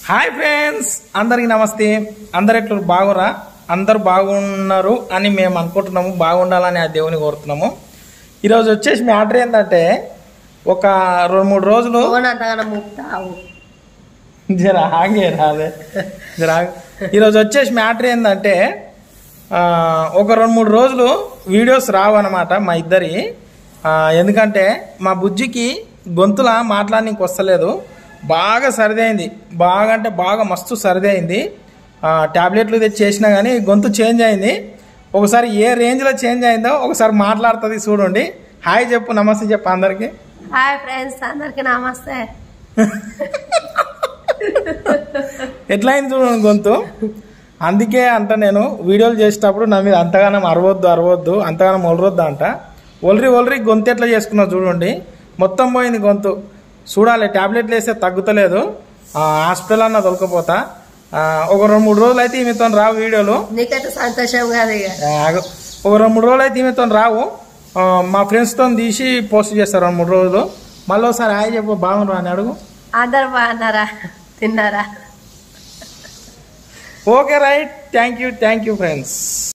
Hi friends అందరికి నమస్తే అందరు ఎట్లు బాగురా అందరు బాగున్నారు అని మేము అనుకుంటున్నాము బాగుండాలని ఆ దేవుని కోరుతున్నాము ఈరోజు వచ్చేసి మ్యాటర్ ఏంటంటే ఒక రెండు మూడు రోజులు ఫోన్ అంతగానో ముక్తావు జర ఆగే రాదే జర ఆగు. ఈరోజు వచ్చేసి మ్యాటర్ ఏంటంటే ఆ, ఒక రెండు మూడు రోజులు వీడియోస్ రావన్నమాట మా ఇద్దరి ఆ, ఎందుకంటే మా బుజ్జికి గొంతుల మాట్లాడడానికి వస్తలేదు బాగా సరిదైంది బాగా అంటే బాగా మస్తు సరిదైంది ఆ, టాబ్లెట్లు తెచ్చి చేసినా కానీ గొంతు చేంజ్ అయింది ఒకసారి ఏ రేంజ్లో చేంజ్ అయిందో ఒకసారి మాట్లాడుతుంది చూడండి హాయ్ చెప్పు నమస్తే చెప్పు అందరికీ హాయ్ ఫ్రెండ్స్ అందరికి నమస్తే ఎట్లా అయింది చూడండి గొంతు అందుకే అంట నేను వీడియోలు చేసేటప్పుడు నా మీద అంతగానం అరవద్దు అరవద్దు అంతగానం ఒలరొద్దు అంట ఒలరి ఒలరి గొంతు ఎట్లా చేసుకున్నావు చూడండి మొత్తం పోయింది గొంతు చూడాలి టాబ్లెట్లు వేస్తే తగ్గుతలేదు ఆ, హాస్పిటల్ అన్న దొరకపోతా ఆ, ఒక రెండు మూడు రోజులు అయితే ఈమెతో రావు వీడియోలు నీకైతే సంతోషం కాదు ఇక ఆ, ఆగు. ఒక రెండు మూడు రోజులు అయితే ఈమెతో రావు ఆ, మా ఫ్రెండ్స్తో తీసి పోస్ట్ చేస్తారు రెండు మూడు రోజులు మళ్ళీ ఒకసారి హాయ్ చెప్పు బాగున్నా అని అడుగు అందరు బాగున్నారా తిన్నారా okay right thank you thank you friends